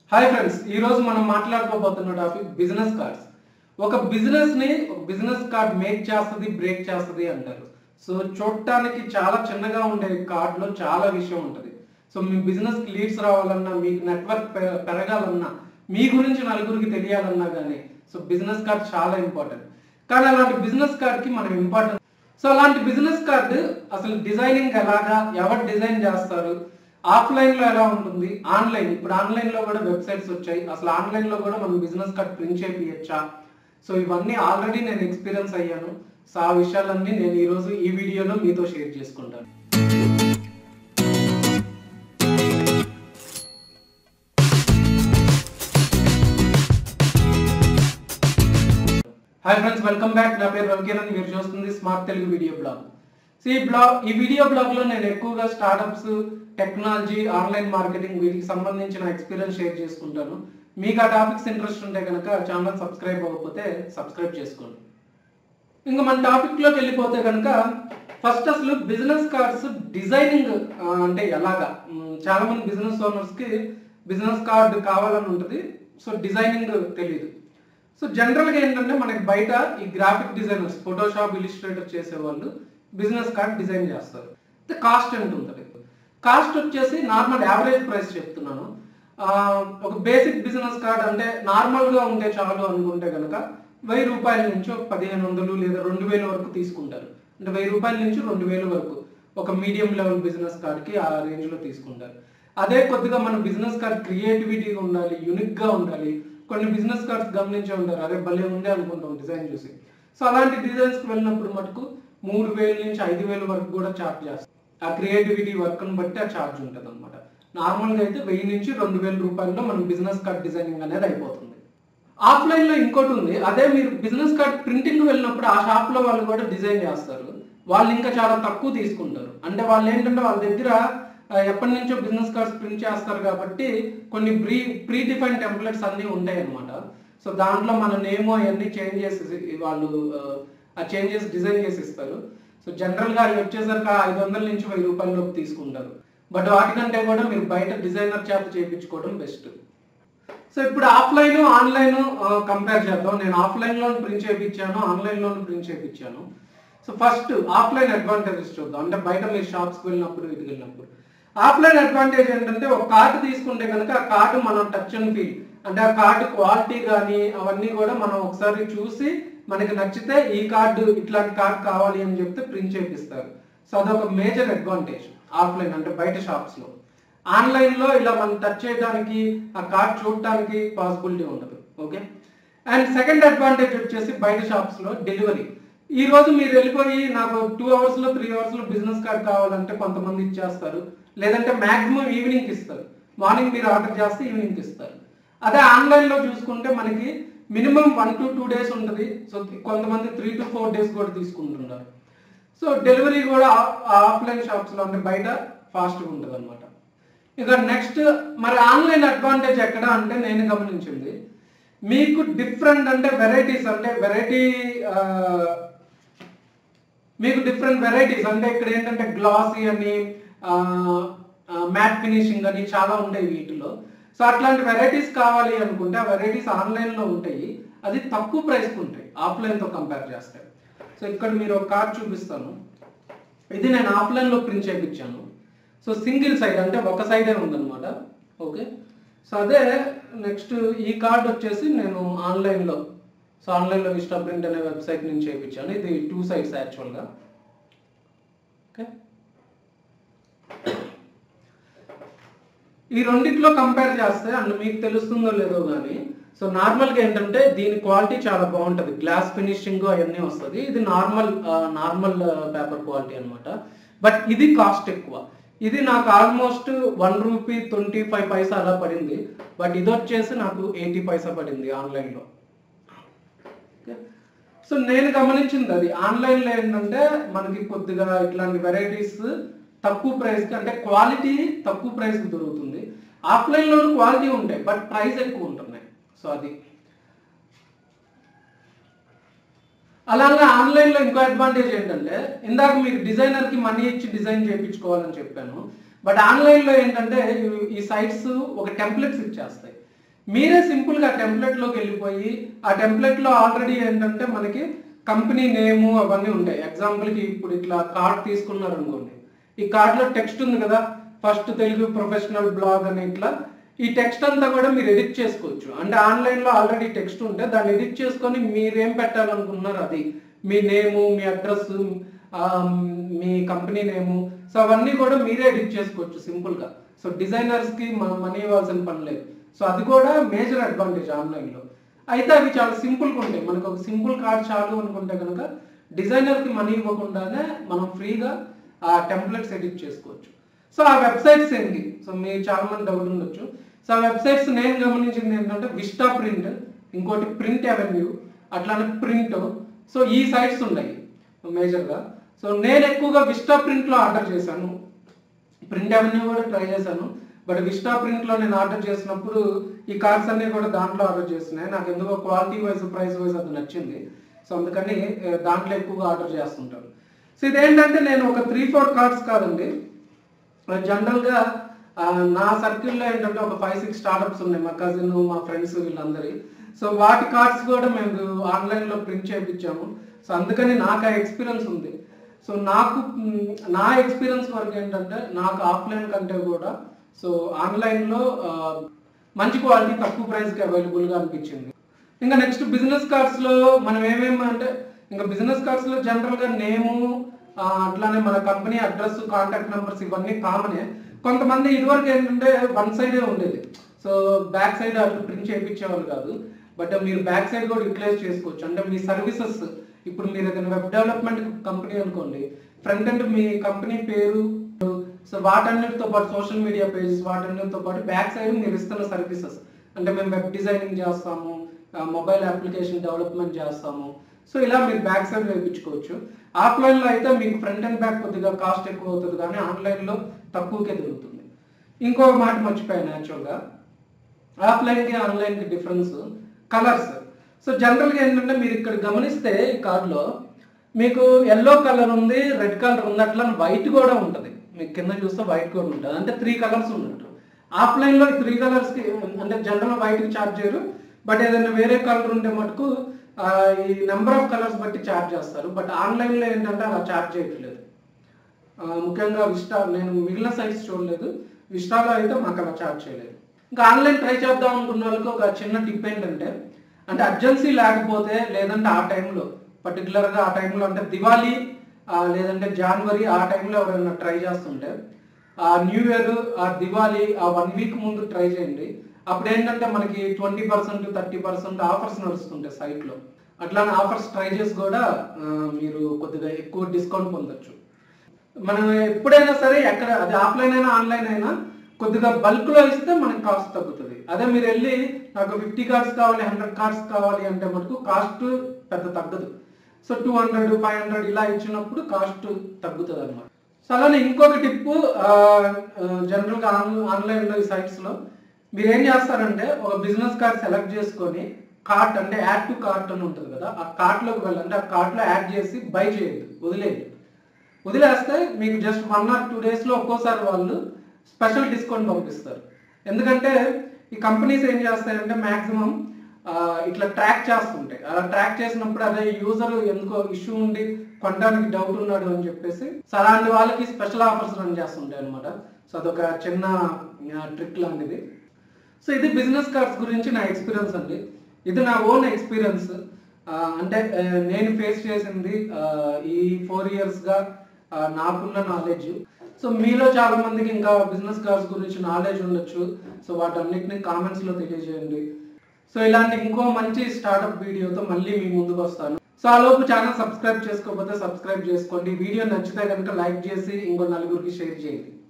hi friends ఈ రోజు మనం మాట్లాడుకోబోతున్న టాపిక్ బిజినెస్ కార్డ్స్ ఒక బిజినెస్ ని ఒక బిజినెస్ కార్డ్ మేక్ చేస్తుంది బ్రేక్ చేస్తుంది అంటారు సో చూడటానికి చాలా చిన్నగా ఉండే కార్డ్ లో చాలా విషయం ఉంటుంది సో మీ బిజినెస్ కి లీడ్స్ రావాలన్నా మీకు నెట్వర్క్ పెరగాలన్నా మీ గురించి నలుగురికి తెలియాలన్నా కానీ సో బిజినెస్ కార్డ్ చాలా ఇంపార్టెంట్ కానీ అలాంటి బిజినెస్ కార్డ్ కి మనం ఇంపార్టెంట్ సో అలాంటి బిజినెస్ కార్డు అసలు డిజైనింగ్ ఎలాగా ఎవరు డిజైన్ చేస్తారు ఆఫ్లైన్ లో ఎలా ఉంటుంది ఆన్లైన్ ఇప్పుడు ఆన్లైన్ లో కూడా వెబ్సైట్స్ వచ్చాయి అసలు ఆన్లైన్ లో కూడా మనం బిజినెస్ కార్డ్ ప్రింట్ చేయించచ్చా సో ఇవన్నీ ఆల్రెడీ నేను ఎక్స్పీరియన్స్ అయ్యాను సో ఆ విషయాలన్నీ నేను ఈరోజు ఈ వీడియోలో మీతో షేర్ చేసుకుంటాను హాయ్ ఫ్రెండ్స్ వెల్కమ్ బ్యాక్ నా పేరు రవికిరణ్ మీరు చూస్తుంది smart Telugu video blog so ఈ బ్లాగ్ ఈ వీడియో బ్లాగ్ లో నేను ఎక్కువగా స్టార్టప్స్ టెక్నాలజీ ఆన్లైన్ మార్కెటింగ్ వీటికి సంబంధించిన ఎక్స్పీరియన్స్ షేర్ చేసుకుంటాను మీకు ఆ టాపిక్స్ ఇంట్రెస్ట్ ఉంటే కనుక ఛానల్ సబ్స్క్రైబ్ అవ్వకపోతే సబ్స్క్రైబ్ చేసుకోండి ఇంకా మన టాపిక్ లోకి వెళ్ళిపోతే కనుక ఫస్ట్ అసలు బిజినెస్ కార్డ్స్ డిజైనింగ్ అంటే ఎలాగా మ్, చాలా మంది బిజినెస్ ఓనర్స్ కి బిజినెస్ కార్డ్ కావాలని ఉంటుంది సో డిజైనింగ్ తెలియదు సో జనరల్ గా ఏంటంటే మనకి బయట ఈ గ్రాఫిక్ డిజైనర్స్ ఫోటోషాప్ ఇలిస్ట్రేటర్ చేసే వాళ్ళు బిజినెస్ కార్డ్ డిజైన్ చేస్తారు అయితే కాస్ట్ ఎంత ఉంటుంది కాస్ట్ వచ్చేసి నార్మల్ యావరేజ్ ప్రైస్ చెప్తున్నాను ఆ, ఒక బేసిక్ బిజినెస్ కార్డ్ అంటే నార్మల్ గా ఉంటే చాలు అనుకుంటే కనుక వెయ్యి రూపాయల నుంచి ఒక పదిహేను వందలు లేదా రెండు వేల వరకు తీసుకుంటారు అంటే వెయ్యి రూపాయల నుంచి రెండు వేల వరకు ఒక మీడియం లెవెల్ బిజినెస్ కార్డ్కి ఆ రేంజ్ లో తీసుకుంటారు అదే కొద్దిగా మన బిజినెస్ కార్డ్ క్రియేటివిటీగా ఉండాలి యునిక్ గా ఉండాలి కొన్ని బిజినెస్ కార్డ్స్ గమనించే ఉంటారు అదే భలే ఉంది అనుకుంటాం డిజైన్ చూసి సో అలాంటి డిజైన్స్ కి వెళ్ళినప్పుడు మటుకు మూడు వేల నుంచి ఐదు వేల వరకు కూడా చార్జ్ చేస్తారు ఆ క్రియేటివిటీ వర్క్ ని బట్టి ఆ చార్జ్ ఉంటుంది అనమాట నార్మల్ గా అయితే వెయ్యి నుంచి రెండు వేల రూపాయల్లో మన బిజినెస్ కార్డ్ డిజైనింగ్ అనేది అయిపోతుంది ఆఫ్లైన్ లో ఇంకోటి ఉంది అదే మీరు బిజినెస్ కార్డ్ ప్రింటింగ్ వెళ్ళినప్పుడు ఆ షాప్ లో వాళ్ళు కూడా డిజైన్ చేస్తారు వాళ్ళు ఇంకా చాలా తక్కువ తీసుకుంటారు అంటే వాళ్ళు ఏంటంటే వాళ్ళ దగ్గర ఆ, ఎప్పటి నుంచో బిజినెస్ కార్డ్స్ ప్రింట్ చేస్తారు కాబట్టి కొన్ని ప్రీ ప్రీ డిఫైన్ టెంప్లెట్స్ అన్నీ ఉంటాయి అనమాట సో దాంట్లో మన నేమ్ అవన్నీ చేంజ్ చేసి వాళ్ళు ఆ, ఆ చేంజెస్ డిజైన్ చేసి ఇస్తారు సో జనరల్ గా అవి వచ్చేసరికి ఐదు వందల నుంచి వెయ్యి రూపాయలలోపు తీసుకుంటారు బట్ వాటికంటే కూడా మీరు బయట డిజైనర్ చేత చేయించుకోవడం బెస్ట్ సో ఇప్పుడు ఆఫ్లైన్ ఆన్లైన్ కంపేర్ చేద్దాం నేను ఆఫ్లైన్ లో ప్రింట్ చేయించాను ఆన్లైన్ లో ప్రింట్ చేయించాను సో ఫస్ట్ ఆఫ్లైన్ అడ్వాంటేజెస్ చూద్దాం అంటే బయట మీరు షాప్స్కి వెళ్ళినప్పుడు వీటికి వెళ్ళినప్పుడు ఆఫ్లైన్ అడ్వాంటేజ్ ఏంటంటే ఒక కార్డు తీసుకుంటే కనుక ఆ కార్డు మనం టచ్ అండ్ ఫీల్ అంటే ఆ కార్డు క్వాలిటీ కానీ అవన్నీ కూడా మనం ఒకసారి చూసి మనకి నచ్చితే ఈ కార్డు ఇట్లాంటి కార్డు కావాలి అని చెప్తే ప్రింట్ చేపిస్తారు సో అదొక మేజర్ అడ్వాంటేజ్ ఆఫ్లైన్ అంటే బయట షాప్స్ లో ఆన్లైన్ లో ఇలా మనం టచ్ చేయడానికి ఆ కార్డ్ చూడటానికి పాసిబిలిటీ ఉండదు ఓకే అండ్ సెకండ్ అడ్వాంటేజ్ వచ్చేసి బయట షాప్స్ లో డెలివరీ ఈ రోజు మీరు వెళ్ళిపోయి నాకు టూ అవర్స్ లో త్రీ అవర్స్ లో బిజినెస్ కార్డ్ కావాలంటే కొంతమంది ఇచ్చేస్తారు లేదంటే మాక్సిమం ఈవినింగ్ ఇస్తారు మార్నింగ్ మీరు ఆర్డర్ చేస్తే ఈవినింగ్ ఇస్తారు అదే ఆన్లైన్ లో చూసుకుంటే మనకి minimum one to two days ఉంటుంది సో కొంతమంది త్రీ టు ఫోర్ డేస్ కూడా తీసుకుంటున్నారు సో డెలివరీ కూడా ఆఫ్లైన్ షాప్స్ లో అంటే బయట ఫాస్ట్గా ఉంటుంది అనమాట ఇక నెక్స్ట్ మరి ఆన్లైన్ అడ్వాంటేజ్ ఎక్కడ అంటే నేను గమనించింది మీకు డిఫరెంట్ అంటే వెరైటీస్ అంటే వెరైటీ మీకు డిఫరెంట్ వెరైటీస్ అంటే ఇక్కడ ఏంటంటే గ్లాసీ అని మ్యాట్ ఫినిషింగ్ అని చాలా ఉంటాయి వీటిలో సో అట్లాంటి వెరైటీస్ కావాలి అనుకుంటే ఆ వెరైటీస్ ఆన్లైన్లో ఉంటాయి అది తక్కువ ప్రైస్కి ఉంటాయి ఆఫ్లైన్తో కంపేర్ చేస్తే సో ఇక్కడ మీరు ఒక కార్డ్ చూపిస్తాను ఇది నేను ఆఫ్లైన్లో ప్రింట్ చేయించాను సో సింగిల్ సైడ్ అంటే ఒక సైడే ఉందన్నమాట ఓకే సో అదే నెక్స్ట్ ఈ కార్డ్ వచ్చేసి నేను ఆన్లైన్లో సో ఆన్లైన్లో విస్టా ప్రింట్ అనే వెబ్సైట్ నుంచి చేయించాను ఇది టూ సైడ్స్ యాక్చువల్గా ఓకే ఈ రెండిట్లో కంపేర్ చేస్తే అండ్ మీకు తెలుస్తుందో లేదో కానీ సో నార్మల్గా ఏంటంటే దీని క్వాలిటీ చాలా బాగుంటుంది గ్లాస్ ఫినిషింగ్ అవన్నీ వస్తుంది ఇది నార్మల్ నార్మల్ పేపర్ క్వాలిటీ అన్నమాట బట్ ఇది కాస్ట్ ఎక్కువ ఇది నాకు almost one rupee twenty five paisa అలా పడింది బట్ ఇది వచ్చేసి నాకు ఎయిటీ పైసా పడింది ఆన్లైన్లో సో నేను గమనించింది అది ఆన్లైన్లో ఏంటంటే మనకి కొద్దిగా ఇట్లాంటి వెరైటీస్ తక్కువ ప్రైస్కి అంటే క్వాలిటీ తక్కువ ప్రైస్కి దొరుకుతుంది ఆఫ్లైన్లో క్వాలిటీ ఉంటాయి బట్ ప్రైస్ ఎక్కువ ఉంటున్నాయి సో అది అలాగే ఆన్లైన్లో ఇంకో అడ్వాంటేజ్ ఏంటంటే ఇందాక మీకు డిజైనర్కి మనీ ఇచ్చి డిజైన్ చేయించుకోవాలని చెప్పాను బట్ ఆన్లైన్లో ఏంటంటే ఈ- ఈ సైట్స్ ఒక టెంప్లెట్స్ ఇచ్చేస్తాయి మీరే సింపుల్ గా టెంప్లెట్ లోకి వెళ్ళిపోయి ఆ టెంప్లెట్ లో ఆల్రెడీ ఏంటంటే మనకి కంపెనీ నేము అవన్నీ ఉంటాయి ఎగ్జాంపుల్ కి ఇప్పుడు ఇట్లా కార్డ్ తీసుకున్నారు అనుకోండి ఈ కార్డ్ లో టెక్స్ట్ ఉంది కదా ఫస్ట్ తెలుగు ప్రొఫెషనల్ బ్లాగ్ అని ఇట్లా ఈ టెక్స్ట్ అంతా కూడా మీరు ఎడిట్ చేసుకోవచ్చు అంటే ఆన్లైన్ లో ఆల్రెడీ టెక్స్ట్ ఉంటే దాన్ని ఎడిట్ చేసుకొని మీరేం పెట్టాలనుకుంటున్నారు అది మీ నేము మీ అడ్రస్ మీ కంపెనీ నేము సో అవన్నీ కూడా మీరే ఎడిట్ చేసుకోవచ్చు సింపుల్ గా సో డిజైనర్స్ కి మనం మనీ ఇవ్వాల్సిన పని లేదు సో అది కూడా మేజర్ అడ్వాంటేజ్ ఆన్లైన్ లో అయితే అవి చాలా సింపుల్ గా ఉంటాయి మనకు ఒక సింపుల్ కార్డ్ చాలు అనుకుంటే కనుక డిజైనర్ కి మనీ ఇవ్వకుండానే మనం ఫ్రీగా ఆ టెంప్లెట్స్ ఎడిట్ చేసుకోవచ్చు సో ఆ వెబ్సైట్స్ ఏంటి సో మీరు చాలా మంది డౌట్ ఉండొచ్చు సో ఆ వెబ్సైట్స్ నేను గమనించింది ఏంటంటే విస్టా ప్రింట్ ఇంకోటి ప్రింట్ అవెన్యూ అట్లానే ప్రింట్ సో ఈ సైట్స్ ఉన్నాయి మేజర్గా సో నేను ఎక్కువగా విస్టా ప్రింట్లో ఆర్డర్ చేశాను ప్రింట్ అవెన్యూ కూడా ట్రై చేశాను బట్ విస్టా ప్రింట్ లో నేను ఆర్డర్ చేసినప్పుడు ఈ కార్డ్స్ అన్ని కూడా దాంట్లో ఆర్డర్ చేస్తున్నాయి నాకు ఎందుకో క్వాలిటీ వైజ్ ప్రైస్ వైజ్ అది నచ్చింది సో అందుకని ఆ, దాంట్లో ఎక్కువగా ఆర్డర్ చేస్తుంటాను సో ఇదేంటంటే నేను ఒక త్రీ ఫోర్ కార్డ్స్ కాదండి జనరల్ గా ఆ, నా సర్కిల్లో ఏంటంటే ఒక ఫైవ్ సిక్స్ స్టార్ట్అప్స్ ఉన్నాయి మా కజిన్ మా ఫ్రెండ్స్ వీళ్ళందరి సో వాటి కార్డ్స్ కూడా మేము ఆన్లైన్ లో ప్రింట్ చేయించాము సో అందుకని నాకు ఆ ఎక్స్పీరియన్స్ ఉంది సో నాకు మ్, నా ఎక్స్పీరియన్స్ వరకు ఏంటంటే నాకు ఆఫ్లైన్ కంటే కూడా సో ఆన్లైన్ లో ఆ, మంచి క్వాలిటీ తక్కువ ప్రైస్ కి అవైలబుల్ గా అనిపించింది ఇంకా నెక్స్ట్ బిజినెస్ కార్డ్స్ లో మనం ఏమేమి అంటే ఇంకా బిజినెస్ కార్డ్స్ లో జనరల్ గా నేము ఆ, అట్లానే మన కంపెనీ అడ్రస్ కాంటాక్ట్ నెంబర్స్ ఇవన్నీ కామనే కొంతమంది ఇదివరకు ఏంటంటే వన్ సైడే ఉండేది సో బ్యాక్ సైడ్ అట్లా ప్రింట్ చేయించేవాళ్ళు కాదు బట్ మీరు బ్యాక్ సైడ్ కూడా యూటిలైజ్ చేసుకోవచ్చు అంటే మీ సర్వీసెస్ ఇప్పుడు మీరు ఏదైనా వెబ్ డెవలప్మెంట్ కంపెనీ అనుకోండి ఫ్రంట్ ఎండ్ మీ కంపెనీ పేరు సో వాటన్నిటితో పాటు సోషల్ మీడియా పేజెస్ వాటన్నిటితో పాటు బ్యాక్ సైడ్ మీరు ఇస్తున్న సర్వీసెస్ అంటే మేము వెబ్ డిజైనింగ్ చేస్తాము మొబైల్ అప్లికేషన్ డెవలప్మెంట్ చేస్తాము సో ఇలా మీరు బ్యాక్ సైడ్ వేయించుకోవచ్చు ఆఫ్లైన్ లో అయితే మీకు ఫ్రంట్ అండ్ బ్యాక్ కొద్దిగా కాస్ట్ ఎక్కువ అవుతుంది కానీ ఆన్లైన్ లో తక్కువకే దొరుకుతుంది ఇంకో మాట మర్చిపోయాను యాక్చువల్గా ఆఫ్లైన్ కి ఆన్లైన్ కి డిఫరెన్స్ కలర్స్ సో జనరల్ గా ఏంటంటే మీరు ఇక్కడ గమనిస్తే ఈ కార్డులో మీకు ఎల్లో కలర్ ఉంది రెడ్ కలర్ ఉంది అట్లా వైట్ కూడా ఉంటుంది మీకు కింద చూస్తే వైట్ కూడా ఉంటుంది అంటే త్రీ కలర్స్ ఉన్నట్టు ఆఫ్లైన్ లో త్రీ కలర్స్ కి అంటే జనరల్ వైట్ కి ఛార్జ్ చేయరు బట్ ఏదైనా వేరే కలర్ ఉంటే మటుకు ఆ, ఈ నెంబర్ ఆఫ్ కలర్స్ బట్టి ఛార్జ్ చేస్తారు బట్ ఆన్లైన్ లో ఏంటంటే అలా ఛార్జ్ చేయట్లేదు ఆ, ముఖ్యంగా విస్టా నేను మిగిలిన సైట్స్ చూడలేదు విస్టాలో అయితే మాకు అలా ఛార్జ్ చేయలేదు ఇంకా ఆన్లైన్ ట్రై చేద్దాం అనుకున్న వాళ్ళకి ఒక చిన్న టిప్ ఏంటంటే అంటే అర్జెన్సీ లేకపోతే లేదంటే ఆ టైంలో పర్టికులర్గా ఆ టైంలో అంటే దివాళీ ఆ, లేదంటే జనవరి ఆ టైంలో ఎవరైనా ట్రై చేస్తుంటే ఆ న్యూ ఇయర్ ఆ దివాళీ ఆ వన్ వీక్ ముందు ట్రై చేయండి అప్పుడు ఏంటంటే మనకి twenty percent thirty percent offers నడుస్తుంటాయి సైట్లో అట్లానే ఆఫర్స్ ట్రై చేసి కూడా ఆ, మీరు కొద్దిగా ఎక్కువ డిస్కౌంట్ పొందొచ్చు మనం ఎప్పుడైనా సరే ఎక్కడ అది ఆఫ్లైన్ అయినా ఆన్లైన్ అయినా కొద్దిగా బల్క్ లో ఇస్తే మనకి కాస్ట్ తగ్గుతుంది అదే మీరు వెళ్ళి నాకు ఫిఫ్టీ కార్డ్స్ కావాలి హండ్రెడ్ కార్డ్స్ కావాలి అంటే మటుకు కాస్ట్ పెద్ద తగ్గదు so two hundred five hundred ఇలా ఇచ్చినప్పుడు కాస్ట్ తగ్గుతుంది అనమాట సో అలానే ఇంకొక టిప్ జనరల్గా ఆన్ ఆన్లైన్లో ఈ సైట్స్లో మీరు ఏం చేస్తారంటే ఒక బిజినెస్ కార్డ్ సెలెక్ట్ చేసుకొని కార్ట్ అంటే యాడ్ టు కార్ట్ అని ఉంటుంది కదా ఆ కార్ట్లోకి వెళ్ళండి ఆ కార్ట్లో యాడ్ చేసి బై చేయొద్దు వదిలేయండి వదిలేస్తే మీకు జస్ట్ వన్ ఆర్ టూ డేస్లో ఒక్కోసారి వాళ్ళు స్పెషల్ డిస్కౌంట్ పంపిస్తారు ఎందుకంటే ఈ కంపెనీస్ ఏం చేస్తాయంటే మ్యాక్సిమం ఇట్లా ట్రాక్ చేస్తుంటాయి అలా ట్రాక్ చేసినప్పుడు అదే యూజర్ ఎందుకో ఇష్యూ ఉండి కొనడానికి డౌట్ ఉన్నాడు అని చెప్పేసి సో అలాంటి వాళ్ళకి స్పెషల్ ఆఫర్స్ రన్ చేస్తుంటాయి అనమాట సో అదొక చిన్న ట్రిక్ లాంటిది సో ఇది బిజినెస్ కార్డ్స్ గురించి నా ఎక్స్పీరియన్స్ అండి ఇది నా ఓన్ ఎక్స్పీరియన్స్ అంటే ఆ, నేను ఫేస్ చేసింది ఆ, ఈ ఫోర్ ఇయర్స్గా నాకున్న నాలెడ్జ్ సో మీలో చాలా మందికి ఇంకా బిజినెస్ కార్డ్స్ గురించి నాలెడ్జ్ ఉండొచ్చు సో వాటన్నిటిని కామెంట్స్ లో తెలియజేయండి సో ఇలాంటి ఇంకో మంచి స్టార్ట్అప్ వీడియోతో మళ్ళీ మీ ముందుకు వస్తాను సో ఆ లోపు ఛానల్ సబ్స్క్రైబ్ చేసుకోకపోతే సబ్స్క్రైబ్ చేసుకోండి వీడియో నచ్చితే కనుక లైక్ చేసి ఇంకో నలుగురికి షేర్ చేయండి